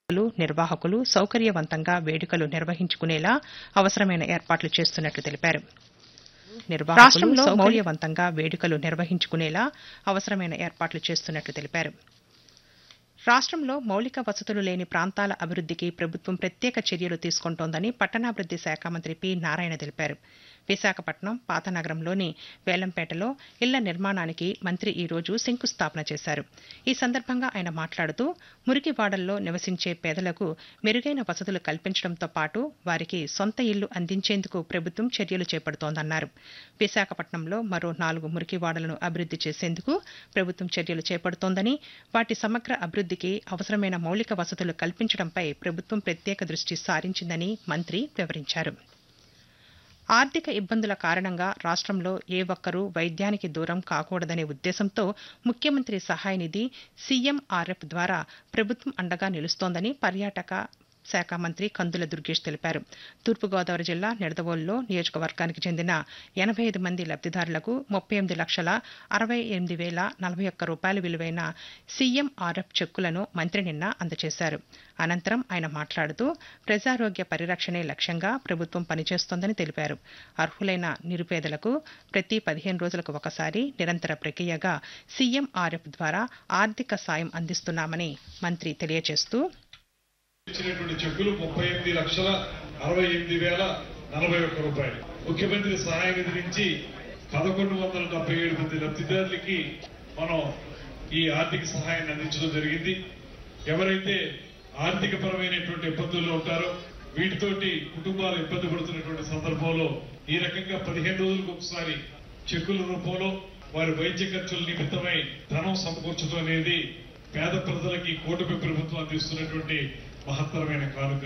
లు నిర్వాహకులు సౌకర్యవంతంగా వేడుకలు నిర్వహించుకునేలా అవసరమైన ఏర్పాట్లు చేస్తున్నట్లు తెలిపారు రాష్ట్రంలో మౌల్యవంతంగా వేడుకలు నిర్వహించుకునేలా అవసరమైన ఏర్పాట్లు చేస్తున్నట్లు తెలిపారు రాష్ట్రంలో మౌలిక వసతులు లేని ప్రాంతాల అభివృద్దికి ప్రభుత్వం ప్రత్యేక చర్యలు తీసుకుంటోందని పట్టణాభివృద్ది శాఖ మంత్రి పి నారాయణ తెలిపారు విశాఖపట్నం పాతనగరంలోని వేలంపేటలో ఇళ్ల నిర్మాణానికి మంత్రి ఈ రోజు శంకుస్థాపన చేశారు ఈ సందర్భంగా ఆయన మాట్లాడుతూ మురికివాడల్లో నివసించే పేదలకు మెరుగైన వసతులు కల్పించడంతో పాటు వారికి సొంత ఇల్లు అందించేందుకు ప్రభుత్వం చర్యలు చేపడుతోందన్నారు విశాఖపట్నంలో మరో నాలుగు మురికివాడలను అభివృద్ది చేసేందుకు ప్రభుత్వం చర్యలు చేపడుతోందని వాటి సమగ్ర అభివృద్దికి అవసరమైన మౌలిక వసతులు కల్పించడంపై ప్రభుత్వం ప్రత్యేక దృష్టి సారించిందని మంత్రి వివరించారు ఆర్థిక ఇబ్బందుల కారణంగా రాష్ట్రంలో ఏ ఒక్కరూ వైద్యానికి దూరం కాకూడదనే ఉద్దేశంతో ముఖ్యమంత్రి సహాయ నిధి సీఎంఆర్ఎఫ్ ద్వారా ప్రభుత్వం అండగా నిలుస్తోందని పర్యాటక శాఖ మంత్రి కందుల దుర్గేష్ తెలిపారు తూర్పుగోదావరి జిల్లా నిడదవోలులో నియోజకవర్గానికి చెందిన ఎనభై ఐదు మంది లబ్దిదారులకు ముప్పై ఎనిమిది లక్షల అరవై ఎనిమిది వేల నలభై ఒక్క రూపాయల విలువైన సీఎంఆర్ఎఫ్ చెక్కులను మంత్రి నిన్న అందజేశారు అనంతరం ఆయన మాట్లాడుతూ ప్రజారోగ్య పరిరక్షణే లక్ష్యంగా ప్రభుత్వం పనిచేస్తోందని తెలిపారు అర్హులైన నిరుపేదలకు ప్రతి పదిహేను రోజులకు ఒకసారి నిరంతర ప్రక్రియగా సీఎంఆర్ఎఫ్ ద్వారా ఆర్థిక సాయం అందిస్తున్నామని మంత్రి తెలియజేస్తూ ఇచ్చినటువంటి చెక్కులు ముప్పై ఎనిమిది లక్షల అరవై ఎనిమిది వేల నలభై ఒక్క రూపాయలు ముఖ్యమంత్రి సహాయ నిధి నుంచి పదకొండు వందల డెబ్బై ఏడు మంది లబ్ధిదారులకి మనం ఈ ఆర్థిక సహాయాన్ని అందించడం జరిగింది ఎవరైతే ఆర్థిక పరమైనటువంటి ఇబ్బందుల్లో ఉంటారో వీటితోటి కుటుంబాలు ఇబ్బంది పడుతున్నటువంటి సందర్భంలో ఈ రకంగా పదిహేను రోజులకు ఒకసారి చెక్కుల రూపంలో వారి వైద్య ఖర్చుల నిమిత్తమై ధనం సమకూర్చడం అనేది పేద ప్రజలకి కూటమి ప్రభుత్వం అందిస్తున్నటువంటి మహత్తరమైన కానుక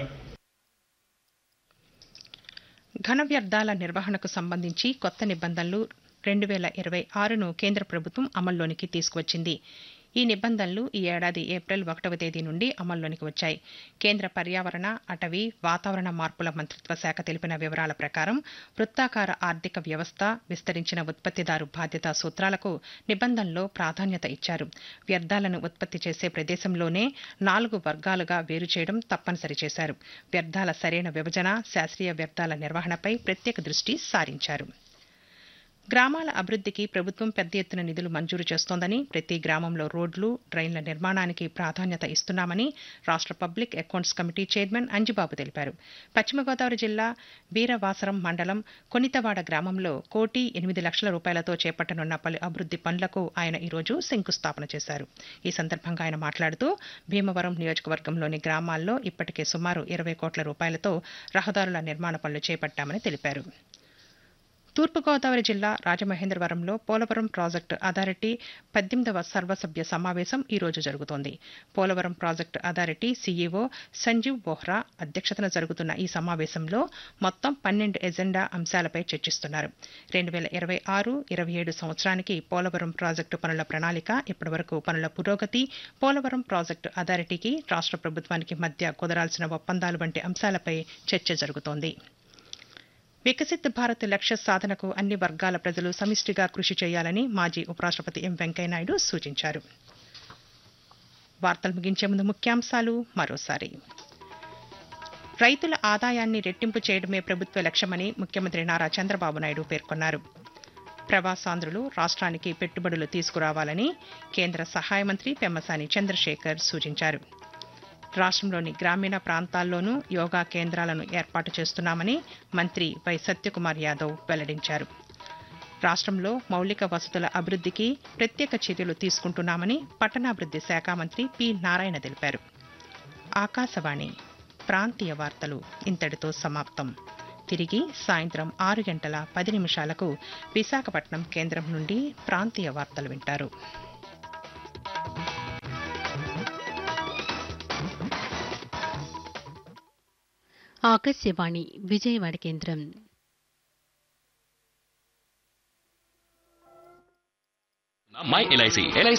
ఘన వ్యర్థాల నిర్వహణకు సంబంధించి కొత్త నిబంధనలు రెండు వేల ఇరవై ఆరును కేంద్ర ప్రభుత్వం అమల్లోనికి తీసుకువచ్చింది ఈ నిబంధనలు ఈ ఏడాది ఏప్రిల్ ఒకటవ తేదీ నుండి అమల్లోనికి వచ్చాయి కేంద్ర పర్యావరణ అటవీ వాతావరణ మార్పుల మంత్రిత్వ శాఖ తెలిపిన వివరాల ప్రకారం వృత్తాకార ఆర్థిక వ్యవస్థ విస్తరించిన ఉత్పత్తిదారు బాధ్యత సూత్రాలకు నిబంధనలో ప్రాధాన్యత ఇచ్చారు వ్యర్థాలను ఉత్పత్తి చేసే ప్రదేశంలోనే నాలుగు వర్గాలుగా వేరు చేయడం తప్పనిసరి చేశారు వ్యర్థాల సరైన విభజన శాస్త్రీయ వ్యర్థాల నిర్వహణపై ప్రత్యేక దృష్టి సారించారు గ్రామాల అభివృద్దికి ప్రభుత్వం పెద్ద ఎత్తున నిధులు మంజూరు చేస్తోందని ప్రతి గ్రామంలో రోడ్లు డ్రైన్ల నిర్మాణానికి ప్రాధాన్యత ఇస్తున్నామని రాష్ట్ర public accounts committee chairman Anjibabu తెలిపారు పశ్చిమ గోదావరి జిల్లా వీరవాసరం మండలం కొనితవాడ గ్రామంలో కోటి ఎనిమిది లక్షల రూపాయలతో చేపట్టనున్న పలు అభివృద్ది పనులకు ఆయన ఈరోజు శంకుస్థాపన చేశారు ఈ సందర్భంగా ఆయన మాట్లాడుతూ భీమవరం నియోజకవర్గంలోని గ్రామాల్లో ఇప్పటికే సుమారు ఇరవై కోట్ల రూపాయలతో రహదారుల నిర్మాణ పనులు చేపట్టామని తెలిపారు తూర్పుగోదావరి జిల్లా రాజమహేంద్రవరంలో పోలవరం ప్రాజెక్టు అథారిటీ పద్దెనిమిదవ సర్వసభ్య సమావేశం ఈ రోజు జరుగుతోంది Polavaram project authority CEO Sanjeev Bohra అధ్యక్షతన జరుగుతున్న ఈ సమావేశంలో మొత్తం పన్నెండు ఎజెండా అంశాలపై చర్చిస్తున్నారు రెండు వేల ఇరవై ఆరు ఇరవై ఏడు సంవత్సరానికి పోలవరం ప్రాజెక్టు పనుల ప్రణాళిక ఇప్పటివరకు పనుల పురోగతి పోలవరం ప్రాజెక్టు అథారిటీకి రాష్ట్ర ప్రభుత్వానికి మధ్య కుదరాల్సిన ఒప్పందాలు వంటి అంశాలపై చర్చ జరుగుతోంది వికసిత్ భారత్ లక్ష్య సాధనకు అన్ని వర్గాల ప్రజలు సమిష్టిగా కృషి చేయాలని మాజీ ఉపరాష్ట్రపతి ఎం వెంకయ్యనాయుడు సూచించారు వార్తలు ముగించే ముందు ముఖ్యాంశాలు మరోసారి రైతుల ఆదాయాన్ని రెట్టింపు చేయడమే ప్రభుత్వ లక్ష్యమని ముఖ్యమంత్రి నారా చంద్రబాబు నాయుడు పేర్కొన్నారు ప్రవాసాంధ్రులు రాష్ట్రానికి పెట్టుబడులు తీసుకురావాలని కేంద్ర సహాయ మంత్రి పెమ్మసాని చంద్రశేఖర్ సూచించారు రాష్ట్రంలోని గ్రామీణ ప్రాంతాల్లోనూ యోగా కేంద్రాలను ఏర్పాటు చేస్తున్నామని మంత్రి వై సత్యకుమార్ యాదవ్ వెల్లడించారు రాష్ట్రంలో మౌలిక వసతుల అభివృద్దికి ప్రత్యేక చర్యలు తీసుకుంటున్నామని పట్టణాభివృద్ది శాఖ మంత్రి పి నారాయణ తెలిపారు ఆకాశవాణి ప్రాంతీయ వార్తలు ఇంతటితో సమాప్తం తిరిగి సాయంత్రం ఆరు గంటల పది నిమిషాలకు విశాఖపట్నం కేంద్రం నుండి ప్రాంతీయ వార్తలు వింటారు ఆకాశవాణి విజయవాడ కేంద్రం మై ఎల్ఐసి ఎల్ఐసి